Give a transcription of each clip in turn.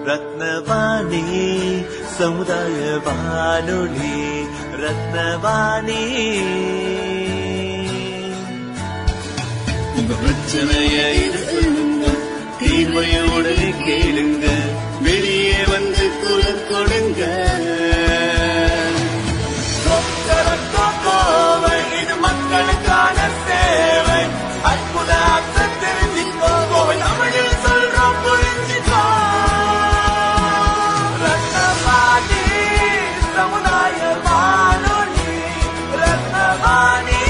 ரத்னவாணி சமுதாய வானொலி ரத்னவாணி உங்க பிரச்சனைய இது சொல்லுங்க தீர்வைய உடனே கேளுங்க வெளியே வந்து குரல் கொடுங்க கோவை இது மக்களுக்கான சேவை அற்புத அர்த்தம் தெரிஞ்சுக்கோ கோவை தமிழில் சொல்றோம் புரிஞ்சுக்கோ ரத்னவாணி சமுதாய வானொலி ரத்னவாணி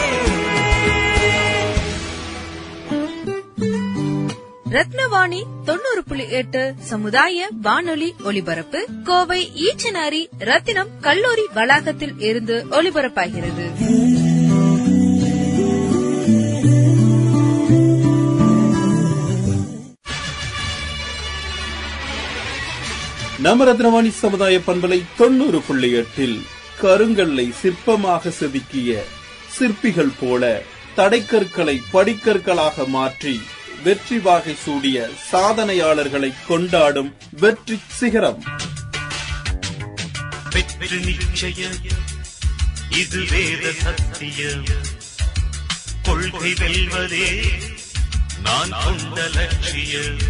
ரத்னவாணி தொண்ணூறு புள்ளி எட்டு சமுதாய வானொலி ஒலிபரப்பு கோவை ஈச்சனாரி ரத்தினம் கல்லூரி வளாகத்தில் இருந்து ஒலிபரப்பாகிறது நம்ம ரத்னவாணி சமுதாய பண்பலை தொண்ணூறு புள்ளி எட்டில் கருங்கல்லை சிற்பமாக செதுக்கிய சிற்பிகள் போல தடைக்கற்களை படிக்கற்களாக மாற்றி வெற்றி வாகை சூடிய சாதனையாளர்களை கொண்டாடும் வெற்றி சிகரம் வெற்றி நிச்சயம் இது வேத சத்தியம் கொள்கை வெல்வதே நான் கொண்ட லட்சியம்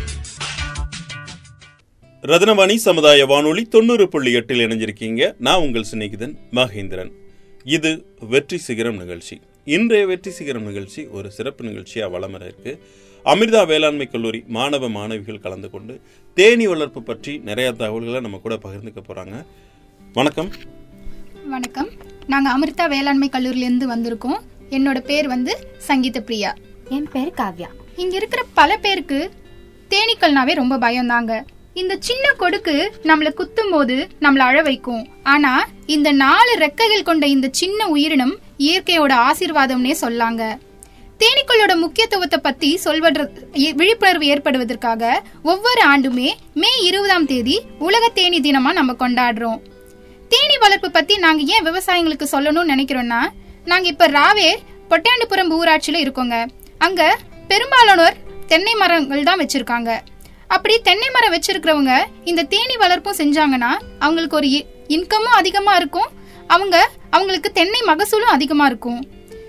ரத்னவாணி சமுதாய வானொலி தொண்ணூறு புள்ளி எட்டில் இணைஞ்சிருக்கீங்க நான் உங்கள் சிநேகிதன் மகேந்திரன் இது வெற்றி சிகரம் நிகழ்ச்சி இன்றைய வெற்றி சிகரம் நிகழ்ச்சி ஒரு சிறப்பு நிகழ்ச்சியா வளம் வர இருக்கு அமிர்தா வேளாண்மை கல்லூரி மாணவ மாணவிகள் கலந்து கொண்டு தேனி வளர்ப்பு பற்றி நிறைய தகவல்களை நம்ம கூட பகிர்ந்துக்க போறாங்க வணக்கம் வணக்கம் நாங்கள் அமிர்தா வேளாண்மை கல்லூரியிலேருந்து வந்திருக்கோம் என்னோட பேர் வந்து சங்கீத பிரியா என் பேர் காவ்யா இங்க இருக்கிற பல பேருக்கு தேனீக்கள்னாவே ரொம்ப பயம்தாங்க இந்த சின்ன கொடுக்கு நம்மள குத்தும் போது நம்மள அழ வைக்கும் ஆனா இந்த நாலு ரெக்கைகள் கொண்ட இந்த சின்ன உயிரினம் இயற்கையோட ஆசீர்வாதம்னே சொல்லாங்க தேனீக்களோட முக்கியத்துவத்தை பத்தி சொல்வத விழிப்புணர்வு ஏற்படுவதற்காக ஒவ்வொரு ஆண்டுமே மே இருபதாம் தேதி உலக தேனி தினமா நம்ம கொண்டாடுறோம் தேனி வளர்ப்பு பத்தி நாங்க ஏன் விவசாயிங்களுக்கு சொல்லணும்னு நினைக்கிறோம்னா நாங்க இப்ப ராவே பொட்டாண்டிபுரம் ஊராட்சியில இருக்கோங்க அங்க பெரும்பாலானோர் தென்னை மரங்கள் தான் வச்சிருக்காங்க அப்படி தென்னை மரம் வச்சிருக்கிறவங்க இந்த தேனி வளர்ப்பும் செஞ்சாங்கன்னா அவங்களுக்கு ஒரு இன்கமும் அதிகமா இருக்கும் அவங்க அவங்களுக்கு தென்னை மகசூலும் அதிகமா இருக்கும்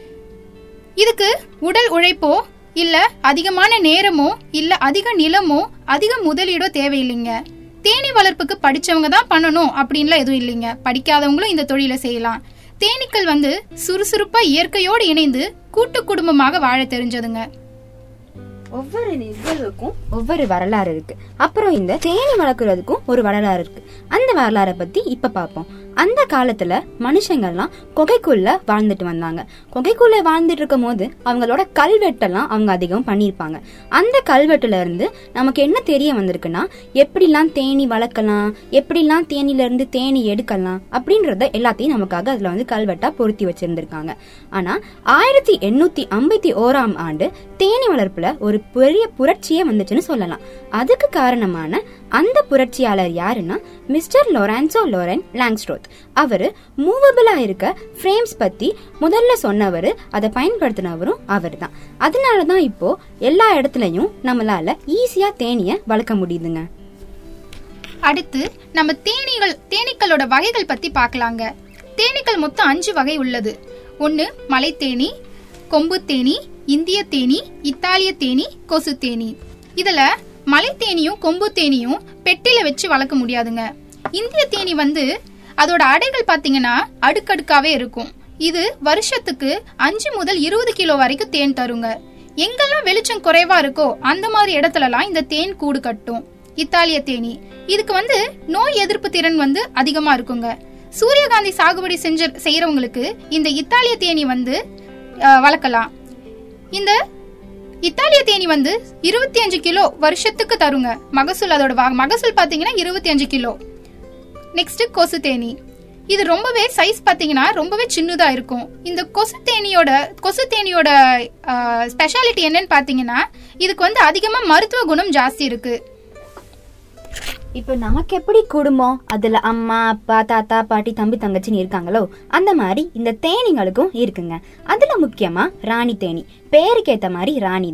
இதுக்கு உடல் உழைப்போ இல்ல அதிகமான நேரமோ இல்ல அதிக நிலமோ அதிக முதலீடோ தேவையில்லைங்க தேனி வளர்ப்புக்கு படிச்சவங்க தான் பண்ணணும் அப்படின்லாம் எதுவும் இல்லைங்க படிக்காதவங்களும் இந்த தொழிலை செய்யலாம் தேனீக்கள் வந்து சுறுசுறுப்பா இயற்கையோடு இணைந்து கூட்டு குடும்பமாக வாழ தெரிஞ்சதுங்க ஒவ்வொரு நிகழ்வுக்கும் ஒவ்வொரு வரலாறு இருக்கு அப்புறம் இந்த தேனி வளர்க்குறதுக்கும் ஒரு வரலாறு இருக்கு அந்த வரலாறை பத்தி இப்ப பார்ப்போம் அந்த காலத்துல மனுஷங்கள்லாம் குகைக்குள்ள வாழ்ந்துட்டு வந்தாங்க குகைக்குள்ள வாழ்ந்துட்டு இருக்கும் போது அவங்களோட கல்வெட்டெல்லாம் அவங்க அதிகம் பண்ணியிருப்பாங்க அந்த கல்வெட்டுல இருந்து நமக்கு என்ன தெரிய வந்திருக்குன்னா எப்படிலாம் தேனி வளர்க்கலாம் எப்படிலாம் தேனில இருந்து தேனி எடுக்கலாம் அப்படின்றத எல்லாத்தையும் நமக்காக அதுல வந்து கல்வெட்டா பொருத்தி வச்சிருந்திருக்காங்க ஆனா ஆயிரத்தி எண்ணூத்தி ஐம்பத்தி ஓராம் ஆண்டு தேனி வளர்ப்புல ஒரு பெரிய புரட்சியே வந்துச்சுன்னு சொல்லலாம் அதுக்கு காரணமான அந்த புரட்சியாளர் யாருன்னா மிஸ்டர் லொரான்சோ லோரன் லாங்ஸ்ட்ரோத் அவரு மூவபிளா இருக்க ஃப்ரேம்ஸ் பத்தி முதல்ல சொன்னவர் அதை பயன்படுத்தினவரும் அவர் தான் அதனாலதான் இப்போ எல்லா இடத்துலயும் நம்மளால ஈஸியா தேனிய வளர்க்க முடியுதுங்க அடுத்து நம்ம தேனீகள் தேனீக்களோட வகைகள் பத்தி பார்க்கலாங்க தேனீக்கள் மொத்தம் அஞ்சு வகை உள்ளது ஒன்னு மலைத்தேனி கொம்பு தேனி இந்திய தேனி இத்தாலிய தேனி கொசு தேனி இதுல மலைத்தேனியும் கொம்பு தேனியும் பெட்டில வச்சு வளர்க்க முடியாதுங்க இந்திய தேனி வந்து அதோட அடைகள் பாத்தீங்கன்னா அடுக்கடுக்காவே இருக்கும் இது வருஷத்துக்கு அஞ்சு முதல் இருபது கிலோ வரைக்கும் தேன் தருங்க எங்கெல்லாம் வெளிச்சம் குறைவா இருக்கோ அந்த மாதிரி இடத்துலலாம் இந்த தேன் கூடு கட்டும் இத்தாலிய தேனி இதுக்கு வந்து நோய் எதிர்ப்பு திறன் வந்து அதிகமா இருக்குங்க சூரியகாந்தி சாகுபடி செஞ்ச செய்யறவங்களுக்கு இந்த இத்தாலிய தேனி வந்து அஹ், வளர்க்கலாம் இந்த இத்தாலிய தேனி வந்து இருபத்தி அஞ்சு கிலோ வருஷத்துக்கு தருங்க மகசூல் அதோட வா- மகசூல் பாத்தீங்கன்னா இருபத்தி அஞ்சு கிலோ நெக்ஸ்ட் கொசு தேனி இது ரொம்பவே சைஸ் பாத்தீங்கன்னா ரொம்பவே சின்னதா இருக்கும் இந்த கொசு தேனியோட கொசு தேனியோட ஸ்பெஷாலிட்டி என்னன்னு பாத்தீங்கன்னா இதுக்கு வந்து அதிகமா மருத்துவ குணம் ஜாஸ்தி இருக்கு இப்போ நமக்கு எப்படி குடும்பம் அதுல அம்மா அப்பா தாத்தா பாட்டி தம்பி தங்கச்சின்னு இருக்காங்களோ அந்த மாதிரி இந்த தேனீங்களுக்கும் இருக்குங்க அதுல முக்கியமா ராணி தேனி பேருக்கு ஏத்த மாதிரி ராணி தான்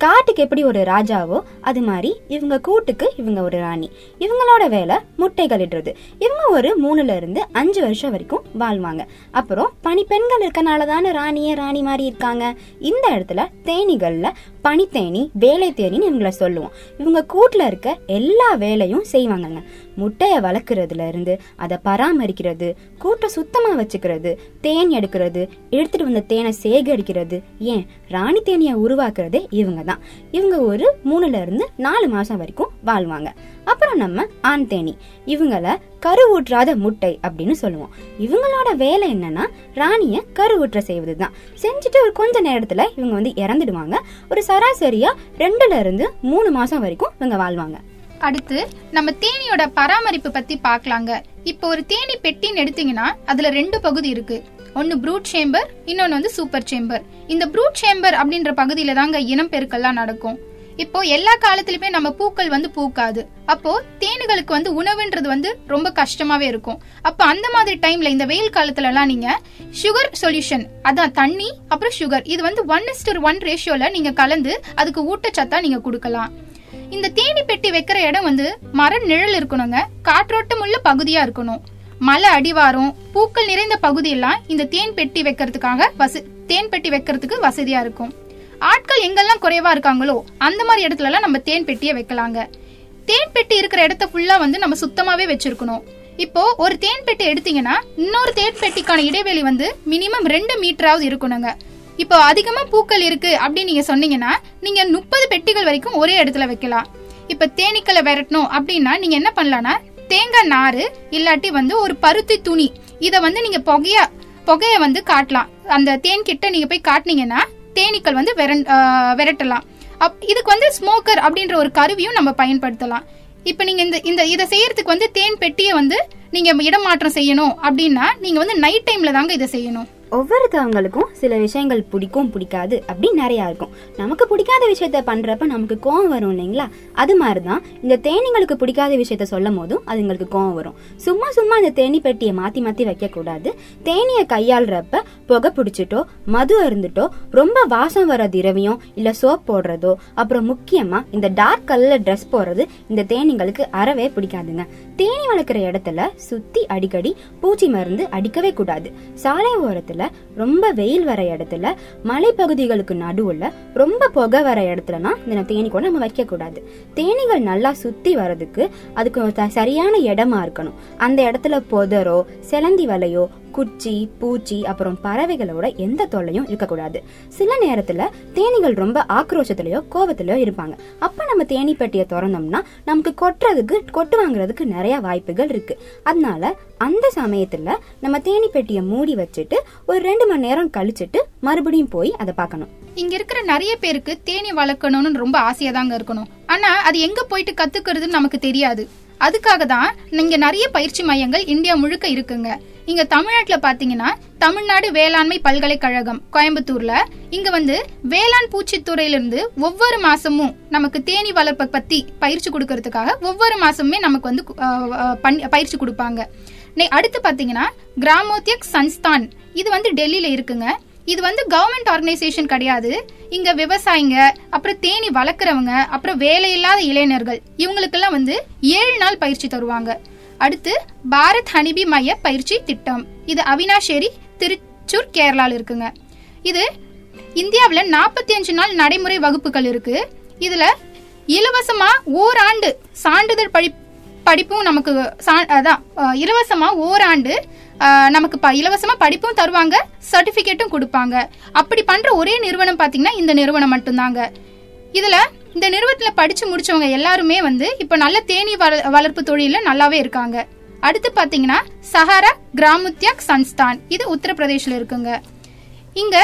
காட்டுக்கு எப்படி ஒரு ராஜாவோ அது மாதிரி இவங்க கூட்டுக்கு இவங்க ஒரு ராணி இவங்களோட வேலை முட்டைகள் இடுறது இவங்க ஒரு மூணுல இருந்து அஞ்சு வருஷம் வரைக்கும் வாழ்வாங்க அப்புறம் பனிப்பெண்கள் இருக்கனால தானே ராணியே ராணி மாதிரி இருக்காங்க இந்த இடத்துல தேனீகள்ல பனித்தேனி வேலை தேனின்னு இவங்களை சொல்லுவோம் இவங்க கூட்டுல இருக்க எல்லா வேலையும் செய்வாங்கங்க முட்டையை வளர்க்குறதுல இருந்து அதை பராமரிக்கிறது கூட்டை சுத்தமா வச்சுக்கிறது தேன் எடுக்கிறது எடுத்துட்டு வந்த தேனை சேகரிக்கிறது ஏன் ராணி தேனியை உருவாக்குறதே இவங்க தான் இவங்க ஒரு மூணுல இருந்து நாலு மாசம் வரைக்கும் வாழ்வாங்க அப்புறம் நம்ம ஆண் தேனி இவங்கள கருவூற்றாத முட்டை அப்படின்னு சொல்லுவோம் இவங்களோட வேலை என்னன்னா ராணிய கருவுற்ற செய்வதுதான் செஞ்சுட்டு ஒரு கொஞ்ச நேரத்துல இவங்க வந்து இறந்துடுவாங்க ஒரு சராசரியா ரெண்டுல இருந்து மூணு மாசம் வரைக்கும் இவங்க வாழ்வாங்க அடுத்து நம்ம தேனியோட பராமரிப்பு பத்தி பார்க்கலாங்க இப்போ ஒரு தேனி பெட்டின்னு எடுத்தீங்கன்னா அதுல ரெண்டு பகுதி இருக்கு ஒன்னு ப்ரூட் சேம்பர் இன்னொன்னு வந்து சூப்பர் சேம்பர் இந்த ப்ரூட் சேம்பர் அப்படின்ற பகுதியில தாங்க இனப்பெருக்கெல்லாம் நடக்கும் இப்போ எல்லா காலத்திலுமே நம்ம பூக்கள் வந்து பூக்காது அப்போ தேனுகளுக்கு வந்து உணவுன்றது வந்து ரொம்ப கஷ்டமாவே இருக்கும் அப்போ அந்த மாதிரி டைம்ல இந்த வெயில் காலத்துல எல்லாம் நீங்க சுகர் சொல்யூஷன் அதான் தண்ணி அப்புறம் சுகர் இது வந்து ஒன் இஸ்டர் ஒன் ரேஷியோல நீங்க கலந்து அதுக்கு ஊட்டச்சத்தா நீங்க கொடுக்கலாம் இந்த தேனி பெட்டி வைக்கிற இடம் வந்து மர நிழல் இருக்கணுங்க காற்றோட்டம் உள்ள பகுதியா இருக்கணும் மலை அடிவாரம் பூக்கள் நிறைந்த பகுதியெல்லாம் இந்த தேன் பெட்டி வைக்கிறதுக்காக வச தேன் பெட்டி வைக்கிறதுக்கு வசதியா இருக்கும் ஆட்கள் எங்கெல்லாம் குறைவா இருக்காங்களோ அந்த மாதிரி இடத்துல எல்லாம் நம்ம தேன் பெட்டியை வைக்கலாங்க தேன் பெட்டி இருக்கிற இடத்த ஃபுல்லா வந்து நம்ம சுத்தமாவே வச்சிருக்கணும் இப்போ ஒரு தேன் பெட்டி எடுத்தீங்கன்னா இன்னொரு தேன் பெட்டிக்கான இடைவெளி வந்து மினிமம் ரெண்டு மீட்டராவது இருக்கணுங்க இப்போ அதிகமா பூக்கள் இருக்கு அப்படின்னு நீங்க சொன்னீங்கன்னா நீங்க முப்பது பெட்டிகள் வரைக்கும் ஒரே இடத்துல வைக்கலாம் இப்ப தேனீக்களை விரட்டணும் அப்படின்னா நீங்க என்ன பண்ணலாம்னா தேங்காய் நாறு இல்லாட்டி வந்து ஒரு பருத்தி துணி இத வந்து நீங்க புகைய புகைய வந்து காட்டலாம் அந்த தேன் கிட்ட நீங்க போய் காட்டினீங்கன்னா தேனீக்கள் வந்து விரண்ட்- ஆஹ் விரட்டலாம் அப் இதுக்கு வந்து ஸ்மோக்கர் அப்படின்ற ஒரு கருவியும் நம்ம பயன்படுத்தலாம் இப்போ நீங்க இந்த இந்த இதை செய்யறதுக்கு வந்து தேன் பெட்டியை வந்து நீங்க இடமாற்றம் செய்யணும் அப்படின்னா நீங்க வந்து நைட் டைம்ல தாங்க இதை செய்யணும் ஒவ்வொருத்தவங்களுக்கும் சில விஷயங்கள் பிடிக்கும் பிடிக்காது அப்படின்னு நிறையா இருக்கும் நமக்கு பிடிக்காத விஷயத்த பண்றப்ப நமக்கு கோவம் வரும் இல்லைங்களா அது மாதிரி தான் இந்த தேனீங்களுக்கு பிடிக்காத விஷயத்த சொல்லும் போதும் அதுங்களுக்கு கோவம் வரும் சும்மா சும்மா இந்த தேனி பெட்டியை மாத்தி மாத்தி வைக்க கூடாது தேனியை கையாளுறப்ப புகை பிடிச்சிட்டோ மது அருந்துட்டோ ரொம்ப வாசம் வர திரவியம் இல்ல சோப் போடுறதோ அப்புறம் முக்கியமா இந்த டார்க் கலர்ல ட்ரெஸ் போடுறது இந்த தேனீங்களுக்கு அறவே பிடிக்காதுங்க தேனி வளர்க்குற இடத்துல சுத்தி அடிக்கடி பூச்சி மருந்து அடிக்கவே கூடாது சாலை ஓரத்துல ரொம்ப வெயில் வர இடத்துல மலைப்பகுதிகளுக்கு நடுவுல ரொம்ப புகை வர இடத்துலலாம் இந்த தேனி கூட நம்ம வைக்க கூடாது தேனீகள் நல்லா சுத்தி வர்றதுக்கு அதுக்கு ஒரு த- சரியான இடமா இருக்கணும் அந்த இடத்துல புதரோ செலந்தி வலையோ குச்சி பூச்சி அப்புறம் பறவைகளோட எந்த தொல்லையும் இருக்கக்கூடாது சில நேரத்துல தேனீகள் ரொம்ப ஆக்ரோஷத்திலயோ கோவத்திலயோ இருப்பாங்க அப்ப நம்ம தேனி பெட்டியை திறந்தோம்னா நமக்கு கொட்டுறதுக்கு கொட்டு வாங்குறதுக்கு நிறைய வாய்ப்புகள் இருக்கு அதனால அந்த சமயத்துல நம்ம தேனி பெட்டியை மூடி வச்சுட்டு ஒரு ரெண்டு மணி நேரம் கழிச்சிட்டு மறுபடியும் போய் அதை பார்க்கணும் இங்க இருக்கிற நிறைய பேருக்கு தேனி வளர்க்கணும்னு ரொம்ப ஆசையா தாங்க இருக்கணும் ஆனா அது எங்க போயிட்டு கத்துக்கிறதுன்னு நமக்கு தெரியாது அதுக்காக தான் இங்க நிறைய பயிற்சி மையங்கள் இந்தியா முழுக்க இருக்குங்க இங்க தமிழ்நாட்டுல பாத்தீங்கன்னா தமிழ்நாடு வேளாண்மை பல்கலைக்கழகம் கோயம்புத்தூர்ல இங்க வந்து வேளாண் பூச்சித்துறையில இருந்து ஒவ்வொரு மாசமும் நமக்கு தேனி வளர்ப்பை பத்தி பயிற்சி கொடுக்கறதுக்காக ஒவ்வொரு மாசமுமே நமக்கு வந்து அஹ், அஹ், பண்ணி- பயிற்சி கொடுப்பாங்க நெ- அடுத்து பாத்தீங்கன்னா கிராமோத்தியக் சன்ஸ்தான் இது வந்து டெல்லியில இருக்குங்க இது வந்து கவர்மெண்ட் ஆர்கனைசேஷன் கிடையாது இங்க விவசாயிங்க அப்புறம் தேனி வளர்க்குறவங்க அப்புறம் வேலையில்லாத இளைஞர்கள் இவங்களுக்கெல்லாம் வந்து ஏழு நாள் பயிற்சி தருவாங்க அடுத்து பாரத் ஹனிபி மைய பயிற்சி திட்டம் இது அவினாஷேரி திருச்சூர் கேரளால இருக்குங்க இது இந்தியாவுல நாற்பத்தி அஞ்சு நாள் நடைமுறை வகுப்புகள் இருக்கு இதுல இலவசமா ஓராண்டு சான்றிதழ் படி படிப்பும் நமக்கு சா- அதான் அஹ், இலவசமா ஓராண்டு அஹ், நமக்கு ப- இலவசமா படிப்பும் தருவாங்க சர்டிபிகேட்டும் கொடுப்பாங்க அப்படி பண்ற ஒரே நிறுவனம் பாத்தீங்கன்னா இந்த நிறுவனம் மட்டும்தாங்க இதுல இந்த நிறுவனத்துல படிச்சு முடிச்சவங்க எல்லாருமே வந்து இப்ப நல்ல தேனி வள- வளர்ப்பு தொழில நல்லாவே இருக்காங்க அடுத்து பாத்தீங்கன்னா சஹாரா கிராமுத்யாக் சன்ஸ்தான் இது உத்தரப்பிரதேஷ்ல இருக்குங்க இங்க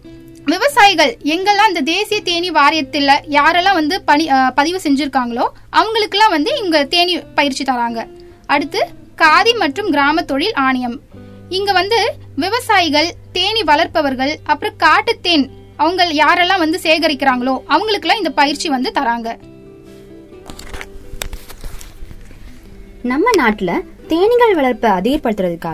விவசாயிகள் எங்கெல்லாம் இந்த தேசிய தேனி வாரியத்தில் யாரெல்லாம் வந்து பணி அஹ், பதிவு செஞ்சிருக்காங்களோ அவங்களுக்கெல்லாம் வந்து இங்க தேனி பயிற்சி தராங்க அடுத்து காதி மற்றும் கிராம தொழில் ஆணையம் இங்க வந்து விவசாயிகள் தேனி வளர்ப்பவர்கள் அப்புறம் காட்டு தேன் அவங்க யாரெல்லாம் வந்து சேகரிக்கிறாங்களோ அவங்களுக்கெல்லாம் இந்த பயிற்சி வந்து தராங்க நம்ம நாட்டுல தேனீகள் வளர்ப்பை அதிகப்படுத்துறதுக்காக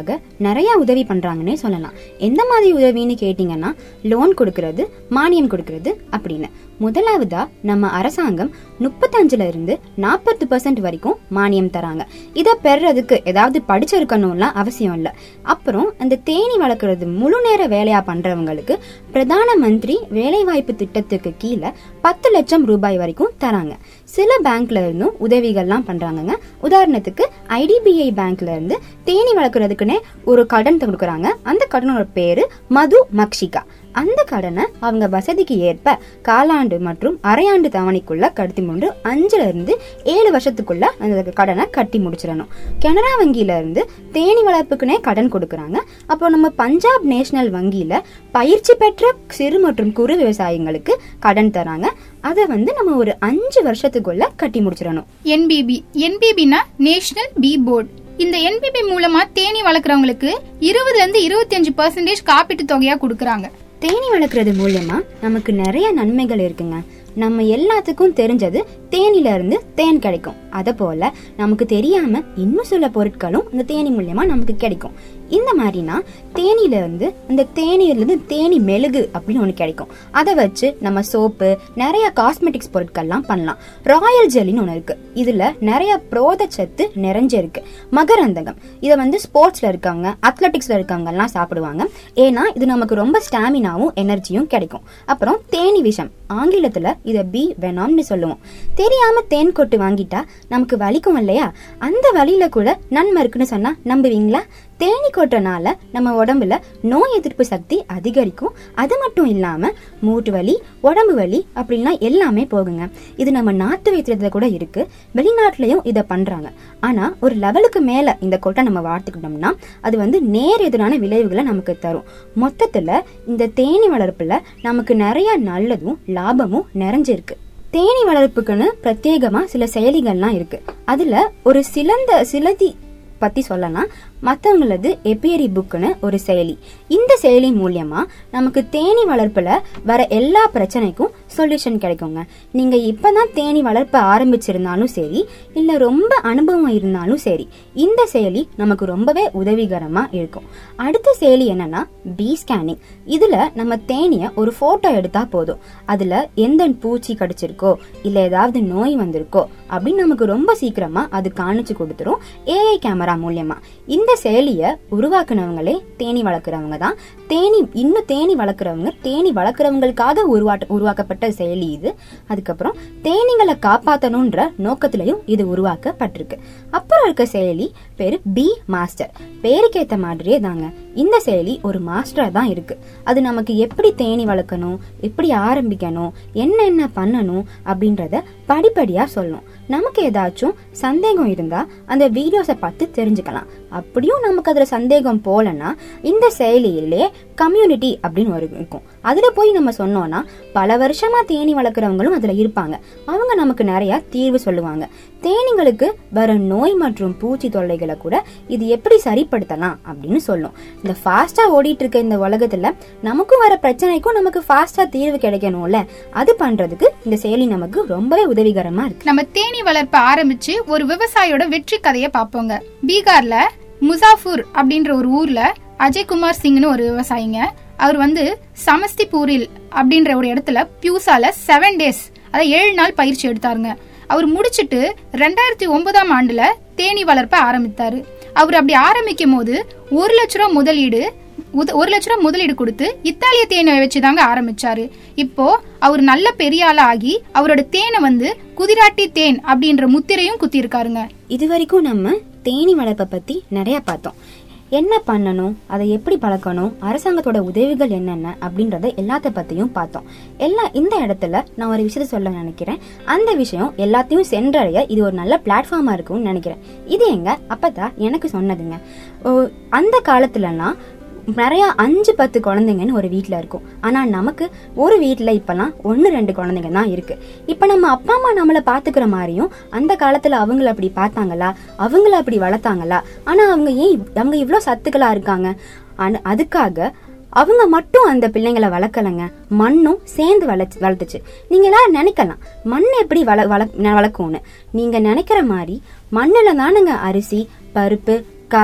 நிறைய உதவி பண்றாங்கன்னே சொல்லலாம் எந்த மாதிரி உதவின்னு கேட்டீங்கன்னா லோன் கொடுக்கறது மானியம் கொடுக்கறது அப்படின்னு முதலாவதா நம்ம அரசாங்கம் முப்பத்தஞ்சுல இருந்து நாற்பது பர்சன்ட் வரைக்கும் மானியம் தராங்க இதை பெறதுக்கு ஏதாவது படிச்சிருக்கணும்லாம் அவசியம் இல்லை அப்புறம் அந்த தேனி வளர்க்குறது முழு நேர வேலையா பண்றவங்களுக்கு பிரதான மந்திரி வேலைவாய்ப்பு திட்டத்துக்கு கீழே பத்து லட்சம் ரூபாய் வரைக்கும் தராங்க சில பேங்க்ல இருந்தும் உதவிகள்லாம் பண்றாங்கங்க உதாரணத்துக்கு ஐடிபிஐ பேங்க்ல இருந்து தேனி வளர்க்குறதுக்குன்னே ஒரு கடன் கொடுக்குறாங்க அந்த கடனோட பேரு மது மக்ஷிகா அந்த கடனை அவங்க வசதிக்கு ஏற்ப காலாண்டு மற்றும் அரையாண்டு தவணைக்குள்ள கட்டி மூன்று அஞ்சுல இருந்து ஏழு வருஷத்துக்குள்ள அந்த கடனை கட்டி முடிச்சிடணும் கனரா வங்கியில இருந்து தேனி வளர்ப்புக்குனே கடன் கொடுக்கறாங்க அப்போ நம்ம பஞ்சாப் நேஷனல் வங்கியில பயிற்சி பெற்ற சிறு மற்றும் குறு விவசாயிங்களுக்கு கடன் தராங்க அதை வந்து நம்ம ஒரு அஞ்சு வருஷத்துக்குள்ள கட்டி முடிச்சிடணும் என்பிபி என்பிபினா நேஷனல் பி போர்டு இந்த என்பிபி மூலமா தேனி வளர்க்குறவங்களுக்கு இருபதுல இருந்து இருபத்தி அஞ்சு பர்சன்டேஜ் காப்பீட்டு தொகையா கொடுக்கறாங்க தேனி வளர்க்குறது மூலியமா நமக்கு நிறைய நன்மைகள் இருக்குங்க நம்ம எல்லாத்துக்கும் தெரிஞ்சது தேனில இருந்து தேன் கிடைக்கும் அத போல நமக்கு தெரியாம இன்னும் சில பொருட்களும் இந்த தேனி மூலியமா நமக்கு கிடைக்கும் இந்த மாதிரினா தேனில இருந்து இந்த தேனியில இருந்து தேனி மெழுகு அப்படின்னு ஒன்று கிடைக்கும் அதை வச்சு நம்ம சோப்பு நிறைய காஸ்மெட்டிக்ஸ் பொருட்கள்லாம் பண்ணலாம் ராயல் ஜெல்லின்னு ஒன்று இருக்கு இதுல நிறைய புரோதச்சத்து நிறைஞ்சிருக்கு மகரந்தகம் இதை வந்து ஸ்போர்ட்ஸ்ல இருக்கவங்க அத்லெட்டிக்ஸ்ல இருக்கவங்க எல்லாம் சாப்பிடுவாங்க ஏன்னா இது நமக்கு ரொம்ப ஸ்டாமினாவும் எனர்ஜியும் கிடைக்கும் அப்புறம் தேனி விஷம் ஆங்கிலத்துல இத பி வெனாம்னு சொல்லுவோம் தெரியாம தேன் கொட்டு வாங்கிட்டா நமக்கு வலிக்கும் இல்லையா அந்த வலியில கூட நன்மை இருக்குன்னு சொன்னா நம்புவீங்களா தேனி கொட்டனால நம்ம உடம்புல நோய் எதிர்ப்பு சக்தி அதிகரிக்கும் அது மட்டும் இல்லாம மூட்டு வலி உடம்பு வலி அப்படின்லாம் எல்லாமே போகுங்க இது நம்ம நாட்டு வைத்தியத்துல கூட இருக்கு வெளிநாட்டுலயும் இதை பண்றாங்க ஆனா ஒரு லெவலுக்கு மேல இந்த கொட்டை நம்ம வார்த்துக்கிட்டோம்னா அது வந்து நேர் எதிரான விளைவுகளை நமக்கு தரும் மொத்தத்துல இந்த தேனி வளர்ப்புல நமக்கு நிறைய நல்லதும் லாபமும் நிறைஞ்சிருக்கு தேனி வளர்ப்புக்குன்னு பிரத்யேகமா சில செயலிகள்லாம் இருக்கு அதுல ஒரு சிலந்த சிலதி பத்தி சொல்லலாம் மற்றவங்களது எப்பியரி புக்குன்னு ஒரு செயலி இந்த செயலி மூலியமா நமக்கு தேனி வளர்ப்புல வர எல்லா பிரச்சனைக்கும் சொல்யூஷன் கிடைக்குங்க நீங்க இப்பதான் தேனி வளர்ப்ப ஆரம்பிச்சிருந்தாலும் சரி இல்ல ரொம்ப அனுபவம் இருந்தாலும் சரி இந்த செயலி நமக்கு ரொம்பவே உதவிகரமா இருக்கும் அடுத்த செயலி என்னன்னா பி ஸ்கேனிங் இதுல நம்ம தேனிய ஒரு போட்டோ எடுத்தா போதும் அதுல எந்த பூச்சி கடிச்சிருக்கோ இல்ல ஏதாவது நோய் வந்திருக்கோ அப்படின்னு நமக்கு ரொம்ப சீக்கிரமா அது காணிச்சு கொடுத்துரும் ஏஐ கேமரா மூலியமா இந்த செயலிய உருவாக்குனவங்களே தேனி வளர்க்குறவங்க தான் தேனி இன்னும் தேனி வளர்க்குறவங்க தேனி வளர்க்குறவங்களுக்காக உருவாட்ட உருவாக்கப்பட்ட செயலி இது அதுக்கப்புறம் தேனீங்களை காப்பாத்தணும்ன்ற நோக்கத்திலையும் இது உருவாக்கப்பட்டிருக்கு அப்புறம் இருக்க செயலி பேரு பி மாஸ்டர் பேருக்கேத்த மாதிரியே தாங்க இந்த செயலி ஒரு மாஸ்டரா தான் இருக்கு அது நமக்கு எப்படி தேனி வளர்க்கணும் எப்படி ஆரம்பிக்கணும் என்னென்ன பண்ணணும் அப்படின்றத படிப்படியா சொல்லும் நமக்கு ஏதாச்சும் சந்தேகம் இருந்தா அந்த வீடியோஸை பார்த்து தெரிஞ்சுக்கலாம் அப்படியும் நமக்கு அதுல சந்தேகம் போலன்னா இந்த செயலியிலே கம்யூனிட்டி அப்படின்னு ஒரு இருக்கும் அதுல போய் நம்ம சொன்னோம்னா பல வருஷமா தேனி வளர்க்குறவங்களும் அதுல இருப்பாங்க அவங்க நமக்கு நிறைய தீர்வு சொல்லுவாங்க தேனீங்களுக்கு வர நோய் மற்றும் பூச்சி தொல்லைகளை கூட இது எப்படி சரிப்படுத்தலாம் அப்படின்னு சொல்லும் இந்த ஃபாஸ்டா ஓடிட்டு இருக்க இந்த உலகத்துல நமக்கும் வர பிரச்சனைக்கும் நமக்கு ஃபாஸ்டா தீர்வு கிடைக்கணும்ல அது பண்றதுக்கு இந்த செயலி நமக்கு ரொம்பவே உதவிகரமா இருக்கு நம்ம தேனி வளர்ப்ப ஆரம்பிச்சு ஒரு விவசாயியோட வெற்றி கதையை பார்ப்போங்க பீகார்ல முசாஃபூர் அப்படின்ற ஒரு ஊர்ல அஜய்குமார் சிங்னு ஒரு விவசாயிங்க அவர் வந்து சமஸ்திபூரில் அப்படின்ற ஒரு இடத்துல பியூசால செவன் டேஸ் அதாவது ஏழு நாள் பயிற்சி எடுத்தாருங்க அவர் முடிச்சிட்டு ரெண்டாயிரத்தி ஒன்பதாம் ஆண்டுல தேனி வளர்ப்ப ஆரம்பித்தாரு அவர் அப்படி ஆரம்பிக்கும் போது ஒரு லட்ச ரூபா முதலீடு உத- ஒரு லட்ச ரூபா முதலீடு கொடுத்து இத்தாலிய தேனை வச்சுதாங்க ஆரம்பிச்சாரு இப்போ அவர் நல்ல பெரிய ஆளா ஆகி அவரோட தேனை வந்து குதிராட்டி தேன் அப்படின்ற முத்திரையும் குத்தி இருக்காருங்க இது வரைக்கும் நம்ம தேனி வளர்ப்பை பத்தி நிறைய பார்த்தோம் என்ன பண்ணணும் அதை எப்படி பழக்கணும் அரசாங்கத்தோட உதவிகள் என்னென்ன அப்படின்றத எல்லாத்த பத்தியும் பார்த்தோம் எல்லாம் இந்த இடத்துல நான் ஒரு விஷயத்த சொல்ல நினைக்கிறேன் அந்த விஷயம் எல்லாத்தையும் சென்றடைய இது ஒரு நல்ல பிளாட்ஃபார்மா இருக்கும்னு நினைக்கிறேன் இது எங்க அப்பதான் எனக்கு சொன்னதுங்க ஓ, அந்த காலத்துலலாம் நிறைய அஞ்சு பத்து குழந்தைங்கன்னு ஒரு வீட்ல இருக்கும் ஆனா நமக்கு ஒரு வீட்ல இப்பெல்லாம் ஒன்னு ரெண்டு குழந்தைங்க தான் இருக்கு இப்ப நம்ம அப்பா அம்மா நம்மள பாத்துக்கிற மாதிரியும் அந்த காலத்துல அவங்கள அப்படி பார்த்தாங்களா அவங்கள அப்படி வளர்த்தாங்களா ஆனா அவங்க ஏன் இவ்- அவங்க இவ்ளோ சத்துக்களா இருக்காங்க ஆனா அதுக்காக அவங்க மட்டும் அந்த பிள்ளைங்களை வளர்க்கலங்க மண்ணும் சேர்ந்து வளர்ச்சி வளர்த்துச்சு நீங்க எல்லாரும் நினைக்கலாம் மண் எப்படி வள வள வளர்க்கும்னு நீங்க நினைக்கிற மாதிரி மண்ணுல தானுங்க அரிசி பருப்பு காய்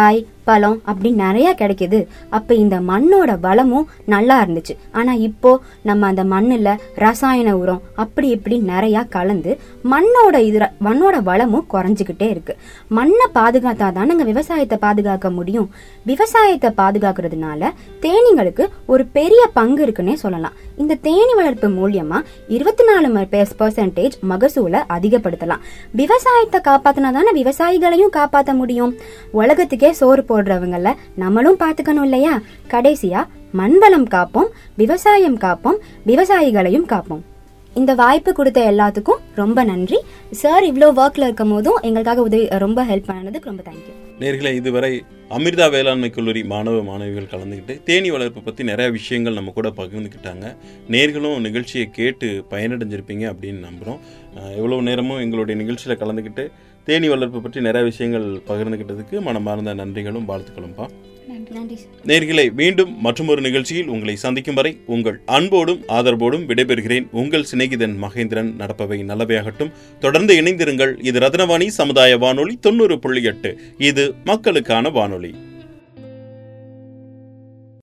பழம் அப்படி நிறைய கிடைக்குது அப்ப இந்த மண்ணோட வளமும் நல்லா இருந்துச்சு ஆனா இப்போ நம்ம அந்த மண்ணுல ரசாயன உரம் அப்படி இப்படி நிறைய கலந்து மண்ணோட இது மண்ணோட வளமும் குறைஞ்சுக்கிட்டே இருக்கு மண்ணை பாதுகாத்தா தான் நாங்க விவசாயத்தை பாதுகாக்க முடியும் விவசாயத்தை பாதுகாக்கிறதுனால தேனீங்களுக்கு ஒரு பெரிய பங்கு இருக்குன்னே சொல்லலாம் இந்த தேனி வளர்ப்பு மூலியமா இருபத்தி நாலு பெர்சன்டேஜ் மகசூலை அதிகப்படுத்தலாம் விவசாயத்தை காப்பாத்தினா தானே விவசாயிகளையும் காப்பாத்த முடியும் உலகத்துக்கே சோறு போடுறவங்கள நம்மளும் பாத்துக்கணும் இல்லையா கடைசியா மண்வளம் காப்போம் விவசாயம் காப்போம் விவசாயிகளையும் காப்போம் இந்த வாய்ப்பு கொடுத்த எல்லாத்துக்கும் ரொம்ப நன்றி சார் இவ்வளோ ஒர்க்ல இருக்கும் போதும் எங்களுக்காக உதவி ரொம்ப ஹெல்ப் பண்ணதுக்கு ரொம்ப தேங்க்யூ நேர்களை இதுவரை அமிர்தா வேளாண்மை கல்லூரி மாணவ மாணவிகள் கலந்துக்கிட்டு தேனி வளர்ப்பு பற்றி நிறைய விஷயங்கள் நம்ம கூட பகிர்ந்துக்கிட்டாங்க நேர்களும் நிகழ்ச்சியை கேட்டு பயனடைஞ்சிருப்பீங்க அப்படின்னு நம்புகிறோம் எவ்வளோ நேரமும் எங்களுடைய நிகழ்ச்சியில் கலந்துக்கிட்டு தேனி வளர்ப்பு பற்றி நிறைய விஷயங்கள் பகிர்ந்துக்கிட்டதுக்கு மனமார்ந்த நன்றிகளும் வாழ்த்துக்களும்பா நன்றி சார் நேர்களை மீண்டும் மற்றொரு நிகழ்ச்சியில் உங்களை சந்திக்கும் வரை உங்கள் அன்போடும் ஆதரவோடும் விடைபெறுகிறேன் உங்கள் சிநேகிதன் மகேந்திரன் நடப்பவை நல்லவையாகட்டும் தொடர்ந்து இணைந்திருங்கள் இது ரத்னவாணி சமுதாய வானொலி தொண்ணூறு புள்ளி எட்டு இது மக்களுக்கான வானொலி